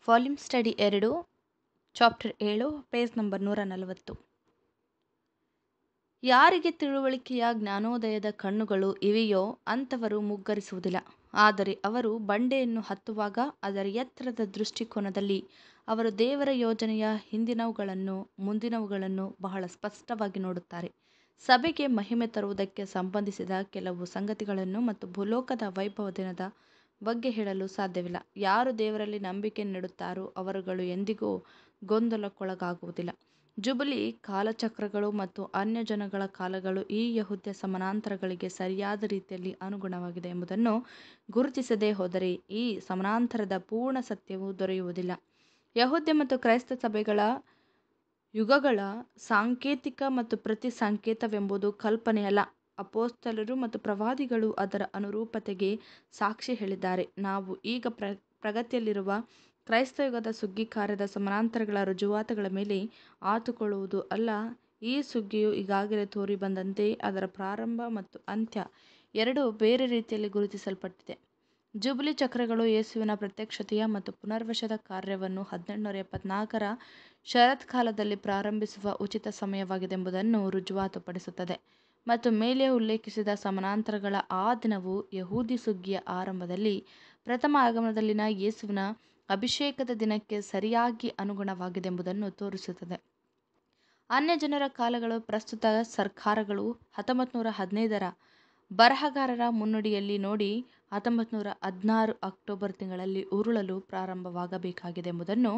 volume study ಎರಡು chapter ಏಳು page number ನೂರ ನಲವತ್ತು ಯಾರಿಗೆ ತಿಳುವಳಿಕೆಯ ಜ್ಞಾನೋದಯದ ಕಣ್ಣುಗಳು ಇವೆಯೋ ಅಂಥವರು ಮುಗ್ಗರಿಸುವುದಿಲ್ಲ ಆದರೆ ಅವರು ಬಂಡೆಯನ್ನು ಹತ್ತುವಾಗ ಅದರ ಎತ್ತರದ ದೃಷ್ಟಿಕೋನದಲ್ಲಿ ಅವರು ದೇವರ ಯೋಜನೆಯ ಹಿಂದಿನವುಗಳನ್ನು ಮುಂದಿನವುಗಳನ್ನು ಬಹಳ ಸ್ಪಷ್ಟವಾಗಿ ನೋಡುತ್ತಾರೆ ಸಭೆಗೆ ಮಹಿಮೆ ತರುವುದಕ್ಕೆ ಸಂಬಂಧಿಸಿದ ಕೆಲವು ಸಂಗತಿಗಳನ್ನು ಮತ್ತು ಭೂಲೋಕದ ವೈಭವ ದಿನದ ಬಗ್ಗೆ ಹೇಳಲು ಸಾಧ್ಯವಿಲ್ಲ ಯಾರು ದೇವರಲ್ಲಿ ನಂಬಿಕೆ ನೆಡುತ್ತಾರೋ ಅವರುಗಳು ಎಂದಿಗೂ ಗೊಂದಲಕ್ಕೊಳಗಾಗುವುದಿಲ್ಲ ಜುಬಿಲಿ ಕಾಲಚಕ್ರಗಳು ಮತ್ತು ಅನ್ಯಜನಗಳ ಕಾಲಗಳು ಈ ಯಹೂದ್ಯ ಸಮಾನಾಂತರಗಳಿಗೆ ಸರಿಯಾದ ರೀತಿಯಲ್ಲಿ ಅನುಗುಣವಾಗಿದೆ ಎಂಬುದನ್ನು ಗುರುತಿಸದೆ ಹೋದರೆ ಈ ಸಮಾನಾಂತರದ ಪೂರ್ಣ ಸತ್ಯವು ದೊರೆಯುವುದಿಲ್ಲ ಯಹೂದ್ಯ ಮತ್ತು ಕ್ರೈಸ್ತ ಸಭೆಗಳ ಯುಗಗಳ ಸಾಂಕೇತಿಕ ಮತ್ತು ಪ್ರತಿ ಸಂಕೇತವೆಂಬುದು ಕಲ್ಪನೆಯಲ್ಲ ಅಪೋಸ್ತಲರು ಮತ್ತು ಪ್ರವಾದಿಗಳು ಅದರ ಅನುರೂಪತೆಗೆ ಸಾಕ್ಷಿ ಹೇಳಿದ್ದಾರೆ ನಾವು ಈಗ ಪ್ರ ಪ್ರಗತಿಯಲ್ಲಿರುವ ಕ್ರೈಸ್ತಯುಗದ ಸುಗ್ಗಿ ಕಾರ್ಯದ ಸಮಾನಾಂತರಗಳ ರುಜುವಾತುಗಳ ಮೇಲೆ ಆತುಕೊಳ್ಳುವುದು ಅಲ್ಲ ಈ ಸುಗ್ಗಿಯು ಈಗಾಗಲೇ ತೋರಿಬಂದಂತೆ ಅದರ ಪ್ರಾರಂಭ ಮತ್ತು ಅಂತ್ಯ ಎರಡೂ ಬೇರೆ ರೀತಿಯಲ್ಲಿ ಗುರುತಿಸಲ್ಪಟ್ಟಿದೆ ಜುಬಿಲಿ ಚಕ್ರಗಳು ಯೇಸುವಿನ ಪ್ರತ್ಯಕ್ಷತೆಯ ಮತ್ತು ಪುನರ್ವಶದ ಕಾರ್ಯವನ್ನು ಹದಿನೆಂಟುನೂರ ಎಪ್ಪತ್ನಾಲ್ಕರ ಶರತ್ಕಾಲದಲ್ಲಿ ಪ್ರಾರಂಭಿಸುವ ಉಚಿತ ಸಮಯವಾಗಿದೆಂಬುದನ್ನು ರುಜುವಾತುಪಡಿಸುತ್ತದೆ ಮತ್ತು ಮೇಲೆ ಉಲ್ಲೇಖಿಸಿದ ಸಮಾನಾಂತರಗಳ ಆ ದಿನವು ಯಹೂದಿ ಸುಗ್ಗಿಯ ಆರಂಭದಲ್ಲಿ ಪ್ರಥಮ ಆಗಮನದಲ್ಲಿನ ಯೇಸುವಿನ ಅಭಿಷೇಕದ ದಿನಕ್ಕೆ ಸರಿಯಾಗಿ ಅನುಗುಣವಾಗಿದೆಂಬುದನ್ನು ತೋರಿಸುತ್ತದೆ ಅನ್ಯಜನರ ಕಾಲಗಳು ಪ್ರಸ್ತುತ ಸರ್ಕಾರಗಳು ಹತ್ತೊಂಬತ್ತು ನೂರ ಹದಿನೈದರ ಬರಹಗಾರರ ಮುನ್ನುಡಿಯಲ್ಲಿ ನೋಡಿ ಹತ್ತೊಂಬತ್ತು ನೂರ ಹದಿನಾರು ಅಕ್ಟೋಬರ್ ತಿಂಗಳಲ್ಲಿ ಉರುಳಲು ಪ್ರಾರಂಭವಾಗಬೇಕಾಗಿದೆ ಎಂಬುದನ್ನು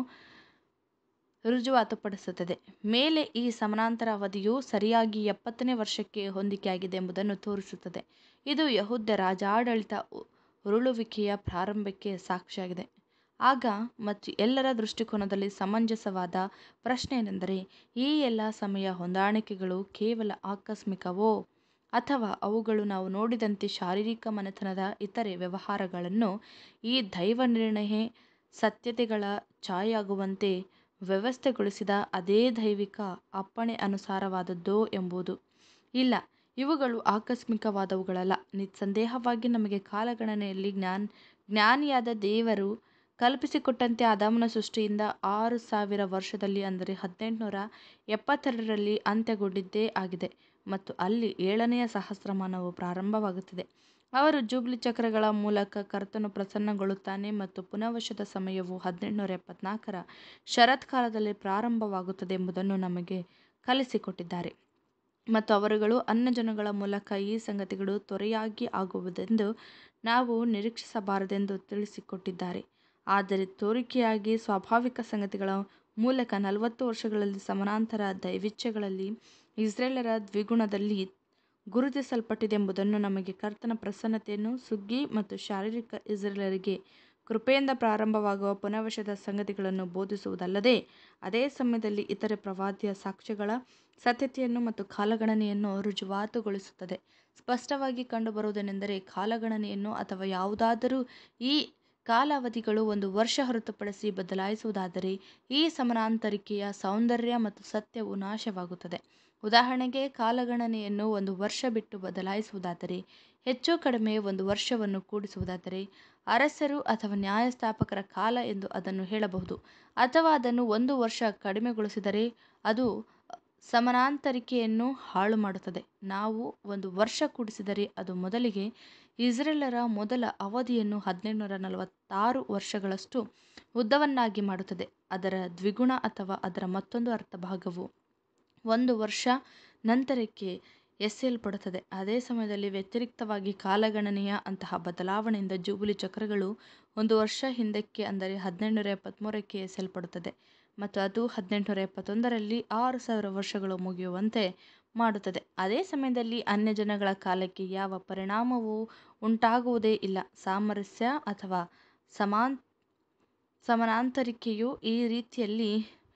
ರುಜುವಾತುಪಡಿಸುತ್ತದೆ ಮೇಲೆ ಈ ಸಮಾನಾಂತರ ಅವಧಿಯು ಸರಿಯಾಗಿ ಎಪ್ಪತ್ತನೇ ವರ್ಷಕ್ಕೆ ಹೊಂದಿಕೆಯಾಗಿದೆ ಎಂಬುದನ್ನು ತೋರಿಸುತ್ತದೆ ಇದು ಯಹೂದ್ಯ ರಾಜಾಡಳಿತ ಉರುಳುವಿಕೆಯ ಪ್ರಾರಂಭಕ್ಕೆ ಸಾಕ್ಷಿಯಾಗಿದೆ ಆಗ ಮತ್ತು ಎಲ್ಲರ ದೃಷ್ಟಿಕೋನದಲ್ಲಿ ಸಮಂಜಸವಾದ ಪ್ರಶ್ನೆ ಏನೆಂದರೆ ಈ ಎಲ್ಲ ಸಮಯ ಹೊಂದಾಣಿಕೆಗಳು ಕೇವಲ ಆಕಸ್ಮಿಕವೋ ಅಥವಾ ಅವುಗಳು ನಾವು ನೋಡಿದಂತೆ ಶಾರೀರಿಕ ಮನೆತನದ ಇತರೆ ವ್ಯವಹಾರಗಳನ್ನು ಈ ದೈವ ನಿರ್ಣಯ ಸತ್ಯತೆಗಳ ಛಾಯೆಯಾಗುವಂತೆ ವ್ಯವಸ್ಥೆಗೊಳಿಸಿದ ಅದೇ ದೈವಿಕ ಅಪ್ಪಣೆ ಅನುಸಾರವಾದದ್ದೋ ಎಂಬುದು ಇಲ್ಲ ಇವುಗಳು ಆಕಸ್ಮಿಕವಾದವುಗಳಲ್ಲ ನಿಸ್ಸಂದೇಹವಾಗಿ ನಮಗೆ ಕಾಲಗಣನೆಯಲ್ಲಿ ಜ್ಞಾನ ಜ್ಞಾನಿಯಾದ ದೇವರು ಕಲ್ಪಿಸಿಕೊಟ್ಟಂತೆ ಆದಾಮನ ಸೃಷ್ಟಿಯಿಂದ ಆರು ಸಾವಿರ ವರ್ಷದಲ್ಲಿ ಅಂದರೆ ಹದಿನೆಂಟುನೂರ ಎಪ್ಪತ್ತೆರಡರಲ್ಲಿ ಅಂತ್ಯಗೊಂಡಿದ್ದೇ ಆಗಿದೆ ಮತ್ತು ಅಲ್ಲಿ ಏಳನೆಯ ಸಹಸ್ರಮಾನವು ಪ್ರಾರಂಭವಾಗುತ್ತದೆ ಅವರು ಜೂಬ್ಲಿ ಚಕ್ರಗಳ ಮೂಲಕ ಕರ್ತನು ಪ್ರಸನ್ನಗೊಳ್ಳುತ್ತಾನೆ ಮತ್ತು ಪುನಃವಶದ ಸಮಯವು ಹದಿನೆಂಟುನೂರ ಎಪ್ಪತ್ನಾಲ್ಕರ ಶರತ್ಕಾಲದಲ್ಲಿ ಪ್ರಾರಂಭವಾಗುತ್ತದೆ ಎಂಬುದನ್ನು ನಮಗೆ ಕಲಿಸಿಕೊಟ್ಟಿದ್ದಾರೆ ಮತ್ತು ಅವರುಗಳು ಅನ್ಯಜನಗಳ ಮೂಲಕ ಈ ಸಂಗತಿಗಳು ತ್ವರೆಯಾಗಿ ಆಗುವುದೆಂದು ನಾವು ನಿರೀಕ್ಷಿಸಬಾರದೆಂದು ತಿಳಿಸಿಕೊಟ್ಟಿದ್ದಾರೆ ಆದರೆ ತೋರಿಕೆಯಾಗಿ ಸ್ವಾಭಾವಿಕ ಸಂಗತಿಗಳ ಮೂಲಕ ನಲವತ್ತು ವರ್ಷಗಳಲ್ಲಿ ಸಮಾನಾಂತರ ದೈವಿಚ್ಛೆಗಳಲ್ಲಿ ಇಸ್ರೇಲರ ದ್ವಿಗುಣದಲ್ಲಿ ಗುರುತಿಸಲ್ಪಟ್ಟಿದೆಂಬುದನ್ನು ನಮಗೆ ಕರ್ತನ ಪ್ರಸನ್ನತೆಯನ್ನು ಸುಗ್ಗಿ ಮತ್ತು ಶಾರೀರಿಕ ಇಸ್ರೇಲರಿಗೆ ಕೃಪೆಯಿಂದ ಪ್ರಾರಂಭವಾಗುವ ಪುನಃವಶದ ಸಂಗತಿಗಳನ್ನು ಬೋಧಿಸುವುದಲ್ಲದೆ ಅದೇ ಸಮಯದಲ್ಲಿ ಇತರೆ ಪ್ರವಾದಿಯ ಸಾಕ್ಷ್ಯಗಳ ಸತ್ಯತೆಯನ್ನು ಮತ್ತು ಕಾಲಗಣನೆಯನ್ನು ರುಜುವಾತುಗೊಳಿಸುತ್ತದೆ ಸ್ಪಷ್ಟವಾಗಿ ಕಂಡುಬರುವುದೇನೆಂದರೆ ಕಾಲಗಣನೆಯನ್ನು ಅಥವಾ ಯಾವುದಾದರೂ ಈ ಕಾಲಾವಧಿಗಳು ಒಂದು ವರ್ಷ ಹೊರತುಪಡಿಸಿ ಬದಲಾಯಿಸುವುದಾದರೆ ಈ ಸಮಾನಾಂತರಿಕೆಯ ಸೌಂದರ್ಯ ಮತ್ತು ಸತ್ಯವು ನಾಶವಾಗುತ್ತದೆ ಉದಾಹರಣೆಗೆ ಕಾಲಗಣನೆಯನ್ನು ಒಂದು ವರ್ಷ ಬಿಟ್ಟು ಬದಲಾಯಿಸುವುದಾದರೆ ಹೆಚ್ಚು ಕಡಿಮೆ ಒಂದು ವರ್ಷವನ್ನು ಕೂಡಿಸುವುದಾದರೆ ಅರಸರು ಅಥವಾ ನ್ಯಾಯಸ್ಥಾಪಕರ ಕಾಲ ಎಂದು ಅದನ್ನು ಹೇಳಬಹುದು ಅಥವಾ ಅದನ್ನು ಒಂದು ವರ್ಷ ಕಡಿಮೆಗೊಳಿಸಿದರೆ ಅದು ಸಮಾನಾಂತರಿಕೆಯನ್ನು ಹಾಳು ಮಾಡುತ್ತದೆ ನಾವು ಒಂದು ವರ್ಷ ಕೂಡಿಸಿದರೆ ಅದು ಮೊದಲಿಗೆ ಇಸ್ರೇಲರ ಮೊದಲ ಅವಧಿಯನ್ನು ಹದಿನೆಂಟುನೂರ ನಲವತ್ತಾರು ವರ್ಷಗಳಷ್ಟು ಉದ್ದವನ್ನಾಗಿ ಮಾಡುತ್ತದೆ ಅದರ ದ್ವಿಗುಣ ಅಥವಾ ಅದರ ಮತ್ತೊಂದು ಅರ್ಧಭಾಗವು ಒಂದು ವರ್ಷ ನಂತರಕ್ಕೆ ಎಸೆಯಲ್ಪಡುತ್ತದೆ ಅದೇ ಸಮಯದಲ್ಲಿ ವ್ಯತಿರಿಕ್ತವಾಗಿ ಕಾಲಗಣನೆಯ ಅಂತಹ ಬದಲಾವಣೆಯಿಂದ ಜೂಬಿಲಿ ಚಕ್ರಗಳು ಒಂದು ವರ್ಷ ಹಿಂದಕ್ಕೆ ಅಂದರೆ ಹದಿನೆಂಟುನೂರ ಎಪ್ಪತ್ತ್ಮೂರಕ್ಕೆ ಎಸೆಯಲ್ಪಡುತ್ತದೆ ಮತ್ತು ಅದು ಹದಿನೆಂಟುನೂರ ಎಪ್ಪತ್ತೊಂದರಲ್ಲಿ ಆರು ಸಾವಿರ ವರ್ಷಗಳು ಮುಗಿಯುವಂತೆ ಮಾಡುತ್ತದೆ ಅದೇ ಸಮಯದಲ್ಲಿ ಅನ್ಯಜನಗಳ ಕಾಲಕ್ಕೆ ಯಾವ ಪರಿಣಾಮವೂ ಉಂಟಾಗುವುದೇ ಇಲ್ಲ ಸಾಮರಸ್ಯ ಅಥವಾ ಸಮಾನ್ ಸಮಾನಾಂತರಿಕೆಯು ಈ ರೀತಿಯಲ್ಲಿ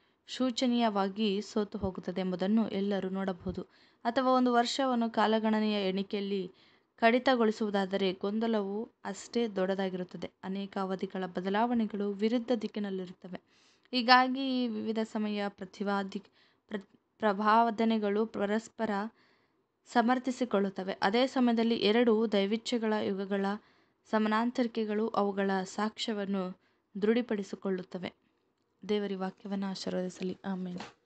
ಶೋಚನೀಯವಾಗಿ ಸೋತು ಹೋಗುತ್ತದೆ ಎಂಬುದನ್ನು ಎಲ್ಲರೂ ನೋಡಬಹುದು ಅಥವಾ ಒಂದು ವರ್ಷವನ್ನು ಕಾಲಗಣನೆಯ ಎಣಿಕೆಯಲ್ಲಿ ಕಡಿತಗೊಳಿಸುವುದಾದರೆ ಗೊಂದಲವು ಅಷ್ಟೇ ದೊಡ್ಡದಾಗಿರುತ್ತದೆ ಅನೇಕ ಅವಧಿಗಳ ಬದಲಾವಣೆಗಳು ವಿರುದ್ಧ ದಿಕ್ಕಿನಲ್ಲಿರುತ್ತವೆ ಹೀಗಾಗಿ ಈ ವಿವಿಧ ಸಮಯ ಪ್ರತಿವಾದಿ ಪ್ರ ಪ್ರಭಾವನೆಗಳು ಪರಸ್ಪರ ಸಮರ್ಥಿಸಿಕೊಳ್ಳುತ್ತವೆ ಅದೇ ಸಮಯದಲ್ಲಿ ಎರಡು ದೈವಿಚ್ಛೆಗಳ ಯುಗಗಳ ಸಮಾನಾಂತರಿಕೆಗಳು ಅವುಗಳ ಸಾಕ್ಷ್ಯವನ್ನು ದೃಢಪಡಿಸಿಕೊಳ್ಳುತ್ತವೆ ದೇವರಿ ವಾಕ್ಯವನ್ನು ಆಶೀರ್ವದಿಸಲಿ ಆಮೇಲೆ